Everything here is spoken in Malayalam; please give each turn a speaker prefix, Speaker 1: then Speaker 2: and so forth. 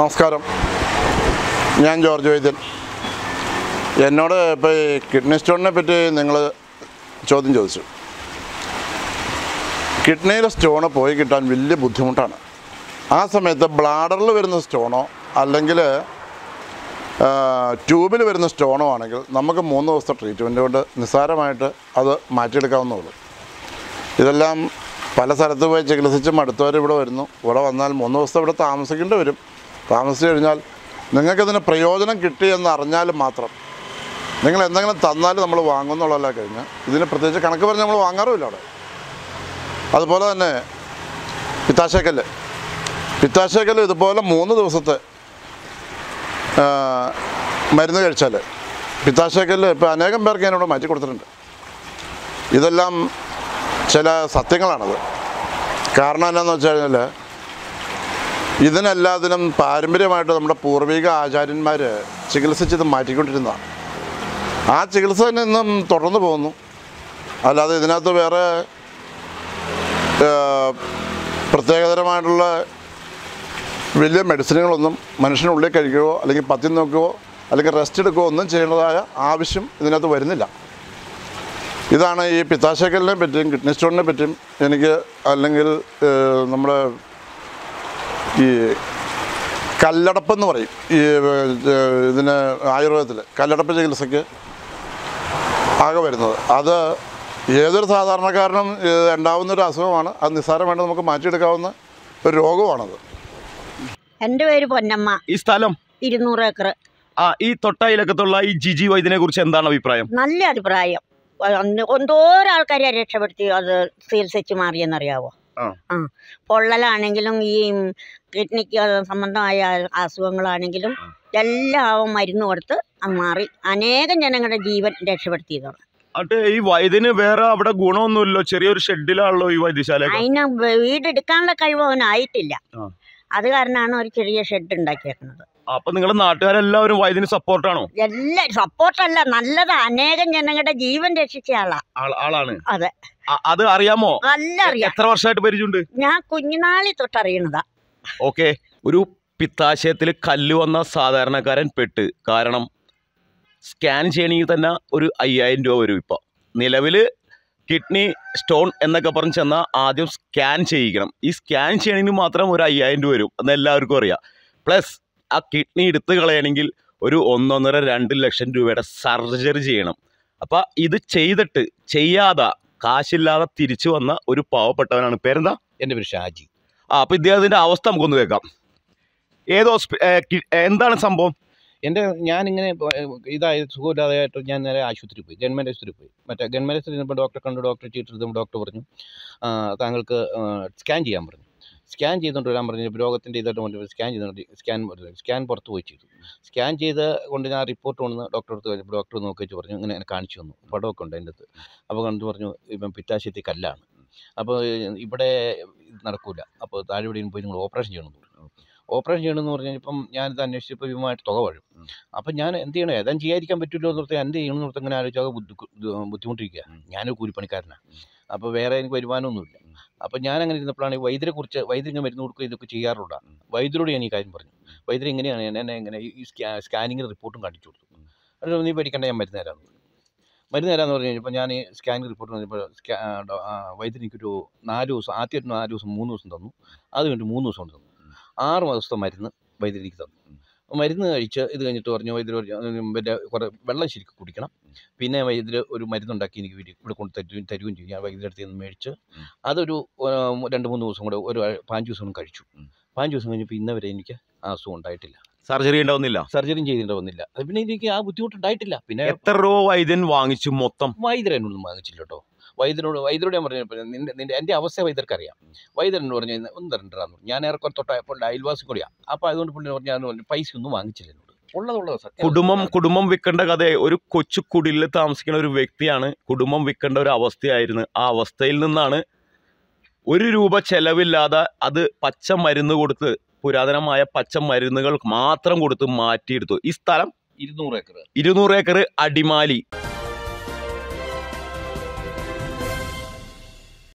Speaker 1: നമസ്കാരം ഞാൻ ജോർജ് വൈദ്യൻ എന്നോട് ഇപ്പോൾ ഈ കിഡ്നി സ്റ്റോണിനെ പറ്റി നിങ്ങൾ ചോദ്യം ചോദിച്ചു കിഡ്നിയിലെ സ്റ്റോണ് പോയി കിട്ടാൻ വലിയ ബുദ്ധിമുട്ടാണ് ആ സമയത്ത് ബ്ലാഡറിൽ വരുന്ന സ്റ്റോണോ അല്ലെങ്കിൽ ട്യൂബിൽ വരുന്ന സ്റ്റോണോ ആണെങ്കിൽ നമുക്ക് മൂന്ന് ദിവസത്തെ ട്രീറ്റ്മെൻറ്റ് കൊണ്ട് നിസ്സാരമായിട്ട് അത് മാറ്റിയെടുക്കാവുന്നേ ഉള്ളൂ ഇതെല്ലാം പല സ്ഥലത്ത് പോയി ചികിത്സിച്ച് മടുത്തവർ ഇവിടെ വരുന്നു ഇവിടെ വന്നാൽ മൂന്ന് ദിവസം ഇവിടെ താമസിക്കേണ്ടി വരും താമസിച്ച് കഴിഞ്ഞാൽ നിങ്ങൾക്കതിന് പ്രയോജനം കിട്ടി എന്ന് അറിഞ്ഞാൽ മാത്രം നിങ്ങൾ എന്തെങ്കിലും തന്നാൽ നമ്മൾ വാങ്ങുന്നുള്ളതല്ല കഴിഞ്ഞ് ഇതിന് പ്രത്യേകിച്ച് കണക്ക് പറഞ്ഞ് നമ്മൾ വാങ്ങാറുമില്ല അവിടെ അതുപോലെ തന്നെ പിത്താശേക്കല്ല് പിത്താശേക്കല്ല് ഇതുപോലെ മൂന്ന് ദിവസത്തെ ആ, മരുന്ന് കഴിച്ചാൽ പിത്താശേക്കല്ല് ഇപ്പോൾ അനേകം പേർക്ക് ഞാനിവിടെ മാറ്റി കൊടുത്തിട്ടുണ്ട് ഇതെല്ലാം ചില സത്യങ്ങളാണത് കാരണം എന്താണെന്ന് വെച്ച് കഴിഞ്ഞാൽ ഇതിനെല്ലാത്തിനും പാരമ്പര്യമായിട്ട് നമ്മുടെ പൂർവിക ആചാര്യന്മാർ ചികിത്സിച്ചത് മാറ്റിക്കൊണ്ടിരുന്നതാണ് ആ ചികിത്സ തന്നെ ഇന്നും തുടർന്ന് പോകുന്നു അല്ലാതെ ഇതിനകത്ത് വേറെ ആ, പ്രത്യേകതരമായിട്ടുള്ള വലിയ മെഡിസിനുകളൊന്നും മനുഷ്യനുള്ളിൽ കഴിക്കുകയോ അല്ലെങ്കിൽ പത്തി നോക്കുകയോ അല്ലെങ്കിൽ റെസ്റ്റ് എടുക്കുകയോ ഒന്നും ചെയ്യേണ്ടതായ ആവശ്യം ഇതിനകത്ത് വരുന്നില്ല ഇതാണ് ഈ പിത്താശക്കലിനെ പറ്റിയും കിഡ്നി സ്റ്റോണിനെ പറ്റിയും എനിക്ക് അല്ലെങ്കിൽ ഏഹ്, നമ്മുടെ ഈ കല്ലടപ്പെന്ന് പറയും ഈ ഏഹ്, ഇതിന് ആയുർവേദത്തിൽ കല്ലടപ്പ് ചികിത്സയ്ക്ക് ആകെ വരുന്നത് അത് ഏതൊരു സാധാരണക്കാരനും ഏഹ്, ഉണ്ടാവുന്ന ഒരു അസുഖമാണ് അത് നിസ്സാരമായിട്ട് നമുക്ക് മാറ്റിയെടുക്കാവുന്ന ഒരു രോഗമാണത്
Speaker 2: എൻ്റെ പേര് പൊന്നമ്മ
Speaker 3: ഈ സ്ഥലം
Speaker 2: ഇരുന്നൂറ് ഏക്കർ
Speaker 3: ആ ഈ തൊട്ടയിലക്കത്തുള്ള ഈ ജിജി വൈദ്യനെ കുറിച്ച് എന്താണ് അഭിപ്രായം
Speaker 2: നല്ല അഭിപ്രായം അന്ന് എന്തോരം ആൾക്കാരെ രക്ഷപ്പെടുത്തി അത് ചികിത്സിച്ച് മാറിയെന്നറിയാവോ
Speaker 3: ആ.
Speaker 2: ആ പൊള്ളലാണെങ്കിലും ഈ കിഡ്നിക്ക് സംബന്ധമായ അസുഖങ്ങളാണെങ്കിലും എല്ലാം അവൻ മരുന്ന് കൊടുത്ത് അത് മാറി അനേകം ജനങ്ങളുടെ ജീവൻ രക്ഷപ്പെടുത്തിയതാണ്
Speaker 3: എന്നിട്ട് ഈ വൈദ്യന് വേറെ അവിടെ ഗുണമൊന്നുമില്ലോ ചെറിയൊരു ഷെഡിലാണല്ലോ ഈ വൈദ്യശാല
Speaker 2: അതിന് വീടെടുക്കാനുള്ള കഴിവ് അവനായിട്ടില്ല
Speaker 3: ആ.
Speaker 2: അത് കാരണമാണ് ഒരു ചെറിയ ഷെഡ് ഉണ്ടാക്കിയേക്കുന്നത്
Speaker 3: അപ്പൊ നിങ്ങളുടെ നാട്ടുകാരെല്ലാവരും വൈദ്യന് സപ്പോർട്ടാണോ
Speaker 2: എല്ലാ സപ്പോർട്ടല്ല നല്ലത് അനേകം ജനങ്ങളുടെ ജീവൻ രക്ഷിച്ച ആളാ
Speaker 3: ആളാണ്
Speaker 2: അതെ
Speaker 3: ആ, അത് അറിയാമോ
Speaker 2: നല്ല അറിയാം
Speaker 3: എത്ര വർഷമായിട്ട് പരിചയമുണ്ട്
Speaker 2: ഞാൻ കുഞ്ഞുനാളിൽ തൊട്ടറിയണതാ
Speaker 3: ഓക്കെ ഒരു പിത്താശയത്തിൽ കല്ല് വന്ന സാധാരണക്കാരൻ പെട്ട് കാരണം സ്കാൻ ചെയ്യണമെങ്കിൽ തന്നെ ഒരു അയ്യായിരം രൂപ വരും ഇപ്പോൾ നിലവിൽ കിഡ്നി സ്റ്റോൺ എന്നൊക്കെ പറഞ്ഞ് ചെന്നാൽ ആദ്യം സ്കാൻ ചെയ്യിക്കണം ഈ സ്കാൻ ചെയ്യണമെങ്കിൽ മാത്രം ഒരു അയ്യായിരം രൂപ വരും എന്ന് എല്ലാവർക്കും അറിയാം പ്ലസ് ആ കിഡ്നി എടുത്ത് കളയണമെങ്കിൽ ഒരു ഒന്നൊന്നര രണ്ട് ലക്ഷം രൂപയുടെ സർജറി ചെയ്യണം അപ്പോൾ ഇത് ചെയ്തിട്ട് ചെയ്യാതെ കാശില്ലാതെ തിരിച്ചു വന്ന ഒരു പാവപ്പെട്ടവനാണ് പേരെന്താ
Speaker 4: എൻ്റെ പേര് ഷാജി
Speaker 3: ആ അപ്പോൾ ഇദ്ദേഹത്തിൻ്റെ അവസ്ഥ നമുക്കൊന്ന് കേൾക്കാം ഏത് ഹോസ്പി ഏ, കി- എന്താണ് സംഭവം
Speaker 4: എൻ്റെ ഞാനിങ്ങനെ ഏഹ്, ഇതായത് സുഖമില്ലാതായിട്ട് ഞാൻ നേരെ ആശുപത്രി പോയി ഗവൺമെൻറ് ആശുപത്രി പോയി മറ്റേ ഗവൺമെൻറ് ആശുപത്രി ചെന്നപ്പോൾ ഡോക്ടറെ കണ്ടു ഡോക്ടറെ ചീട്ടെടുത്തപ്പോൾ ഡോക്ടർ പറഞ്ഞു ആ, താങ്കൾക്ക് സ്കാൻ ചെയ്യാൻ പറഞ്ഞു സ്കാൻ ചെയ്തുകൊണ്ട് വരാൻ പറഞ്ഞു രോഗത്തിൻ്റെ ഇതായിട്ട് കൊണ്ട് സ്കാൻ ചെയ്തുകൊണ്ട് സ്കാൻ സ്കാൻ പുറത്ത് പോയി ചെയ്തു സ്കാൻ ചെയ്ത് കൊണ്ട് ഞാൻ റിപ്പോർട്ട് കൊണ്ടുവന്ന് ഡോക്ടറെ അടുത്ത് കഴിഞ്ഞപ്പോൾ ഡോക്ടർ നോക്കിച്ച് പറഞ്ഞു ഇങ്ങനെ എന്നെ കാണിച്ചു തന്നു പടമൊക്കെ ഉണ്ട് അതിൻ്റെ അകത്ത് അപ്പോൾ കണ്ടു പറഞ്ഞു ഇപ്പം പിത്താശയത്തിൽ കല്ലാണ് അപ്പോൾ ഇവിടെ ഇത് നടക്കൂല അപ്പോൾ താഴെ എവിടെയും പോയി നിങ്ങൾ ഓപ്പറേഷൻ ചെയ്യണമെന്ന് പറഞ്ഞു ഓപ്പറേഷൻ ചെയ്യണമെന്ന് പറഞ്ഞാൽ ഇപ്പം ഞാനിത് അന്വേഷിച്ചപ്പോൾ ഇതുമായിട്ട് തുക വരും അപ്പം ഞാൻ എന്ത് ചെയ്യണം ഏതാനും ചെയ്യാതിരിക്കാൻ പറ്റുമല്ലോ എന്ന് ഓർത്ത് എന്ത് ചെയ്യണം എന്ന് ഓർത്ത് ഇങ്ങനെ ആലോചിച്ചാൽ ബുദ്ധിമുട്ടിരിക്കുക ഞാനൊരു കൂലിപ്പണിക്കാരനാണ് അപ്പോൾ വേറെ എനിക്ക് വരുമാനമൊന്നുമില്ല അപ്പം ഞാൻ അങ്ങനെ ഇരുന്നപ്പോഴാണ് ഈ വൈദ്യരെ കുറിച്ച് വൈദ്യരിങ്ങനെ മരുന്ന് കൊടുക്കുക ഇതൊക്കെ ചെയ്യാറുള്ള വൈദ്യരോട് ഞാൻ ഈ കാര്യം പറഞ്ഞു വൈദ്യർ ഇങ്ങനെയാണ് ഞാൻ എന്നെ ഇങ്ങനെ ഈ സ്കാ സ്കാനിങ്ങിന് റിപ്പോർട്ടും കാണിച്ചു കൊടുത്തു എന്നിട്ട് നീ പേടിക്കണ്ട ഞാൻ മരുന്ന് തരാമെന്ന് പറഞ്ഞു മരുന്ന് തരാമെന്ന് പറഞ്ഞു കഴിഞ്ഞപ്പോൾ ഞാൻ ഈ സ്കാനിങ് റിപ്പോർട്ട് വന്നപ്പോൾ സ്കാ വൈദ്യർ എനിക്കൊരു നാല് ദിവസം ആദ്യമായിട്ട് നാല് ദിവസം മൂന്ന് ദിവസം തന്നു അത് കഴിഞ്ഞിട്ട് മൂന്ന് ദിവസം കൊണ്ട് തന്നു ആറ് മാസത്തെ മരുന്ന് വൈദ്യർ എനിക്ക് തന്നു മരുന്ന് കഴിച്ച് ഇത് കഴിഞ്ഞിട്ട് പറഞ്ഞു വൈദ്യർ പറഞ്ഞു പിന്നെ കുറേ വെള്ളം ശരിക്കും കുടിക്കണം പിന്നെ വൈദ്യർ ഒരു മരുന്നുണ്ടാക്കി എനിക്ക് വീട്ടിൽ ഇവിടെ കൊണ്ട് തരുകയും തരുകയും ചെയ്യും ഞാൻ വൈദ്യരുടെ അടുത്ത് നിന്ന് മേടിച്ച് അതൊരു ആ, രണ്ട് മൂന്ന് ദിവസം കൂടെ ഒരു ആ- പാഞ്ച് ദിവസം കൂടെ കഴിച്ചു പാഞ്ച് ദിവസം കഴിഞ്ഞപ്പോൾ ഇന്ന വരെ എനിക്ക് ആ അസുഖം ഉണ്ടായിട്ടില്ല
Speaker 3: സർജറി ഉണ്ടാവുന്നില്ല
Speaker 4: സർജറിയും ചെയ്തിട്ട് വന്നില്ല അത് പിന്നെ എനിക്ക് ആ ബുദ്ധിമുട്ടുണ്ടായിട്ടില്ല പിന്നെ
Speaker 3: എത്ര രൂപ വൈദ്യൻ വാങ്ങിച്ചു മൊത്തം
Speaker 4: വൈദ്യർ എന്നോടൊന്നും വാങ്ങിച്ചില്ല കേട്ടോ വൈദ്യരോട് വൈദ്യരോട് ഞാൻ പറഞ്ഞു നിന്റെ നിന്റെ എൻ്റെ അവസ്ഥ വൈദ്യർക്ക് അറിയാം വൈദ്യരനോട് പറഞ്ഞു ഒന്ന് തരണ്ടാന്ന് പറഞ്ഞു ഞാൻ ഏറെക്കുറെ തൊട്ടപ്പോൾ അയൽവാസി കൂടിയാണ് അപ്പോൾ അതുകൊണ്ട് പുള്ളി പറഞ്ഞു ഞാൻ പറഞ്ഞു പൈസ ഒന്നും വാങ്ങിച്ചില്ല എന്നോട് ഉള്ളതുള്ളത് സത്യം
Speaker 3: കുടുംബം കുടുംബം വിൽക്കേണ്ട കഥ ഒരു കൊച്ചു കുടിലിൽ താമസിക്കുന്ന ഒരു വ്യക്തിയാണ് കുടുംബം വിൽക്കേണ്ട ഒരു അവസ്ഥയായിരുന്നു ആ അവസ്ഥയിൽ നിന്നാണ് ഒരു രൂപ ചെലവില്ലാതെ അത് പച്ച മരുന്ന് കൊടുത്ത് പുരാതനമായ പച്ച മരുന്നുകൾ മാത്രം കൊടുത്ത് മാറ്റിയെടുത്തു ഈ സ്ഥലം
Speaker 4: ഇരുന്നൂറ് ഏക്കർ
Speaker 3: ഇരുന്നൂറ് ഏക്കർ അടിമാലി